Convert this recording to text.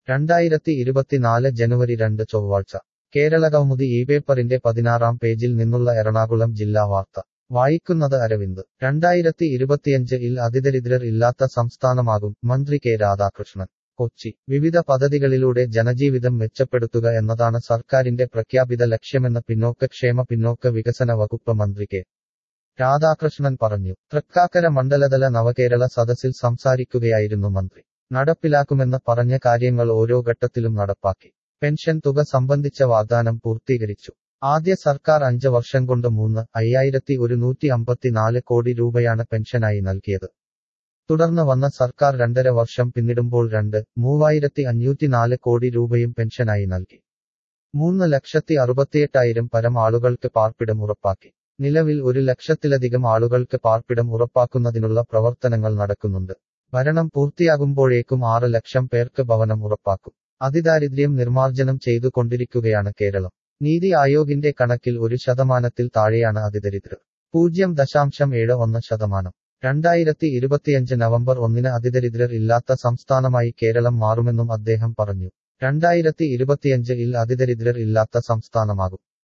രണ്ടായിരത്തി ഇരുപത്തിനാല് ജനുവരി രണ്ട് ചൊവ്വാഴ്ച കേരളകൗമുദി ഈ പേപ്പറിന്റെ പതിനാറാം പേജിൽ നിന്നുള്ള എറണാകുളം ജില്ലാ വാർത്ത വായിക്കുന്നത് അരവിന്ദ് രണ്ടായിരത്തി ഇരുപത്തിയഞ്ച് ഇൽ അതിദരിദ്രർ ഇല്ലാത്ത സംസ്ഥാനമാകും മന്ത്രി കെ രാധാകൃഷ്ണൻ കൊച്ചി വിവിധ പദ്ധതികളിലൂടെ ജനജീവിതം മെച്ചപ്പെടുത്തുക എന്നതാണ് സർക്കാരിന്റെ പ്രഖ്യാപിത ലക്ഷ്യമെന്ന് പിന്നോക്കക്ഷേമ പിന്നോക്ക വികസന വകുപ്പ് മന്ത്രി കെ രാധാകൃഷ്ണൻ പറഞ്ഞു തൃക്കാക്കര മണ്ഡലതല നവകേരള സദസ്സിൽ സംസാരിക്കുകയായിരുന്നു മന്ത്രി നടപ്പിലാക്കുമെന്ന് പറഞ്ഞ കാര്യങ്ങൾ ഓരോ ഘട്ടത്തിലും നടപ്പാക്കി പെൻഷൻ തുക സംബന്ധിച്ച വാഗ്ദാനം പൂർത്തീകരിച്ചു ആദ്യ സർക്കാർ അഞ്ച് വർഷം കൊണ്ട് മൂന്ന് അയ്യായിരത്തി ഒരുന്നൂറ്റി അമ്പത്തിനാല് കോടി രൂപയാണ് പെൻഷനായി നൽകിയത് തുടർന്ന് വന്ന സർക്കാർ രണ്ടര വർഷം പിന്നിടുമ്പോൾ രണ്ട് മൂവായിരത്തി അഞ്ഞൂറ്റിനാല് കോടി രൂപയും പെൻഷനായി നൽകി മൂന്ന് ലക്ഷത്തി അറുപത്തിയെട്ടായിരം പരം ആളുകൾക്ക് പാർപ്പിടം ഉറപ്പാക്കി നിലവിൽ ഒരു ലക്ഷത്തിലധികം ആളുകൾക്ക് പാർപ്പിടം ഉറപ്പാക്കുന്നതിനുള്ള പ്രവർത്തനങ്ങൾ നടക്കുന്നുണ്ട് ഭരണം പൂർത്തിയാകുമ്പോഴേക്കും ആറ് ലക്ഷം പേർക്ക് ഭവനം ഉറപ്പാക്കും അതിദാരിദ്ര്യം നിർമ്മാർജ്ജനം ചെയ്തുകൊണ്ടിരിക്കുകയാണ് കേരളം നീതി ആയോഗിന്റെ കണക്കിൽ ഒരു ശതമാനത്തിൽ താഴെയാണ് അതിദരിദ്രർ പൂജ്യം ദശാംശം ഏഴ് ഒന്ന് ശതമാനം രണ്ടായിരത്തി ഇരുപത്തിയഞ്ച് നവംബർ ഒന്നിന് അതിദരിദ്രർ ഇല്ലാത്ത സംസ്ഥാനമായി കേരളം മാറുമെന്നും അദ്ദേഹം പറഞ്ഞു രണ്ടായിരത്തി ഇരുപത്തിയഞ്ച് ഇൽ അതിദരിദ്രർ ഇല്ലാത്ത സംസ്ഥാനമാകും